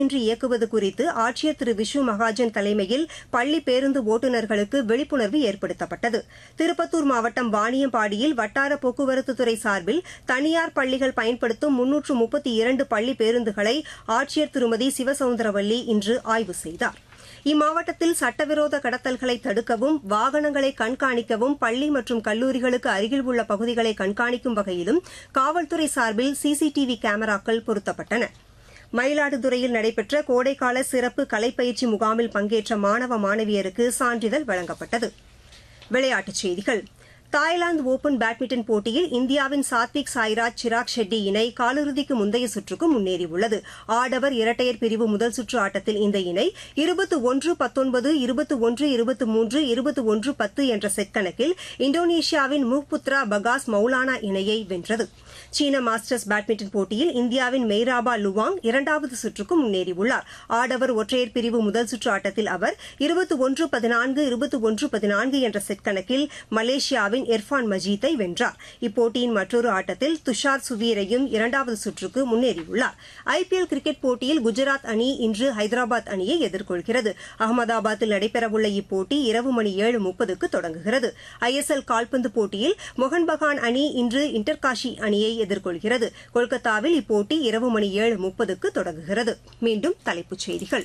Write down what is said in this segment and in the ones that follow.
இன்றி இயக்குவது குறித்து ஆட்சியர் திரு விஷ்ணு மகாஜன் தலைமையில் பள்ளி பேருந்து ஓட்டுநர்களுக்கு விழிப்புணர்வு ஏற்படுத்தப்பட்டது திருப்பத்தூர் மாவட்டம் வாணியம்பாடியில் வட்டார போக்குவரத்துத்துறை சார்பில் தனியார் பள்ளிகள் பயன்படுத்தும் முன்னூற்று முப்பத்தி இரண்டு பள்ளி பேருந்துகளை ஆட்சியர் திருமதி சிவசவுந்தரவல்லி இன்று ஆய்வு செய்தார் இம்மாவட்டத்தில் சட்டவிரோத கடத்தல்களை தடுக்கவும் வாகனங்களை கண்காணிக்கவும் பள்ளி மற்றும் கல்லூரிகளுக்கு அருகில் உள்ள பகுதிகளை கண்காணிக்கும் வகையிலும் காவல்துறை சார்பில் சிசிடிவி கேமராக்கள் பொருத்தப்பட்டன மயிலாடுதுறையில் நடைபெற்ற கோடைக்கால சிறப்பு கலைப்பயிற்சி முகாமில் பங்கேற்ற மாணவ மாணவியருக்கு சான்றிதழ் வழங்கப்பட்டது விளையாட்டுச் செய்திகள் தாய்லாந்து ஒபன் பேட்மிண்டன் போட்டியில் இந்தியாவின் சாத்விக் சாய்ராஜ் சிராக் ஷெட்டி இணை காலிறுதிக்கு முந்தைய சுற்றுக்கு முன்னேறியுள்ளது ஆடவர் இரட்டையர் பிரிவு முதல் சுற்று ஆட்டத்தில் இந்த இணை இருபத்து ஒன்று பத்தொன்பது இருபத்து ஒன்று இருபத்து மூன்று இருபத்து ஒன்று பத்து என்ற செட் கணக்கில் இந்தோனேஷியாவின் முஹ்புத்ரா பகாஸ் மௌலானா இணையை வென்றது சீன மாஸ்டர்ஸ் பேட்மிண்டன் போட்டியில் இந்தியாவின் மெய்ராபா லுவாங் இரண்டாவது சுற்றுக்கு முன்னேறியுள்ளார் ஆடவர் ஒற்றையர் பிரிவு முதல் சுற்று ஆட்டத்தில் அவர் இருபத்து ஒன்று பதினான்கு இருபத்து ஒன்று பதினான்கு என்ற செட் கணக்கில் மலேசியாவின் இர்ஃபான் மஜீத்தை வென்றார் இப்போட்டியின் மற்றொரு ஆட்டத்தில் துஷார் சுவீரையும் இரண்டாவது சுற்றுக்கு முன்னேறியுள்ளார் ஐபிஎல் கிரிக்கெட் போட்டியில் குஜராத் அணி இன்று ஹைதராபாத் அணியை எதிர்கொள்கிறது அகமதாபாத்தில் நடைபெறவுள்ள இப்போட்டி இரவு மணி ஏழு முப்பதுக்கு தொடங்குகிறது ஐஎஸ்எல் கால்பந்து போட்டியில் மொகன் பகான் அணி இன்று இன்டர்காஷி அணியை எதிர்கொள்கிறது கொல்கத்தாவில் இப்போட்டி இரவு மணி ஏழு முப்பதுக்கு தொடங்குகிறது மீண்டும் தலைப்புச் செய்திகள்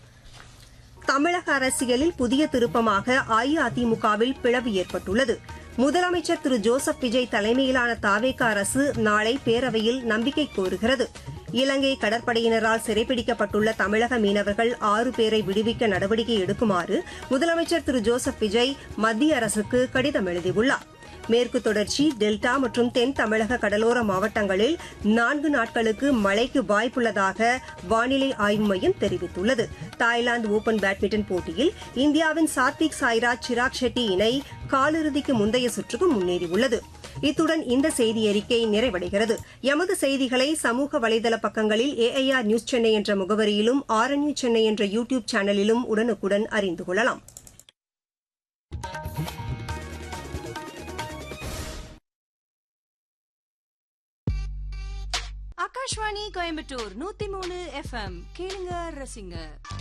தமிழக அரசியலில் புதிய திருப்பமாக அஇஅதிமுகவில் பிளவு ஏற்பட்டுள்ளது முதலமைச்சர் திரு ஜோசப் விஜய் தலைமையிலான தாவேக அரசு நாளை பேரவையில் நம்பிக்கை கோருகிறது இலங்கை கடற்படையினரால் சிறைப்பிடிக்கப்பட்டுள்ள தமிழக மீனவர்கள் ஆறு பேரை விடுவிக்க நடவடிக்கை எடுக்குமாறு முதலமைச்சர் திரு ஜோசப் விஜய் மத்திய அரசுக்கு கடிதம் எழுதியுள்ளார் மேற்கு தொடர்ச்சி டெல்டா மற்றும் தென் தமிழக கடலோர மாவட்டங்களில் நான்கு நாட்களுக்கு மழைக்கு வாய்ப்புள்ளதாக வானிலை ஆய்வு மையம் தெரிவித்துள்ளது தாய்லாந்து ஓபன் பேட்மிண்டன் போட்டியில் இந்தியாவின் சாத்விக் சாய்ராஜ் சிராக் ஷெட்டி இணை காலிறுதிக்கு முந்தைய சுற்றுக்கு முன்னேறியுள்ளது இத்துடன் இந்த செய்தி அறிக்கை நிறைவடைகிறது எமது செய்திகளை சமூக வலைதள பக்கங்களில் ஏஐஆர் நியூஸ் சென்னை என்ற முகவரியிலும் ஆர்என்யூ சென்னை என்ற யூ டியூப் சேனலிலும் உடனுக்குடன் அறிந்து கொள்ளலாம் ஆகாஷ்வாணி கோயம்புத்தூர் நூத்தி மூணு எஃப்எம் கேளுங்க ரசிங்க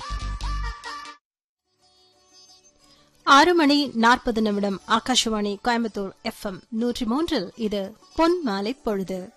ஆறு மணி நாற்பது நிமிடம் ஆகாஷவாணி கோயம்புத்தூர் எஃப்எம் நூற்றி மூன்றில் இது பொன் மாலை பொழுது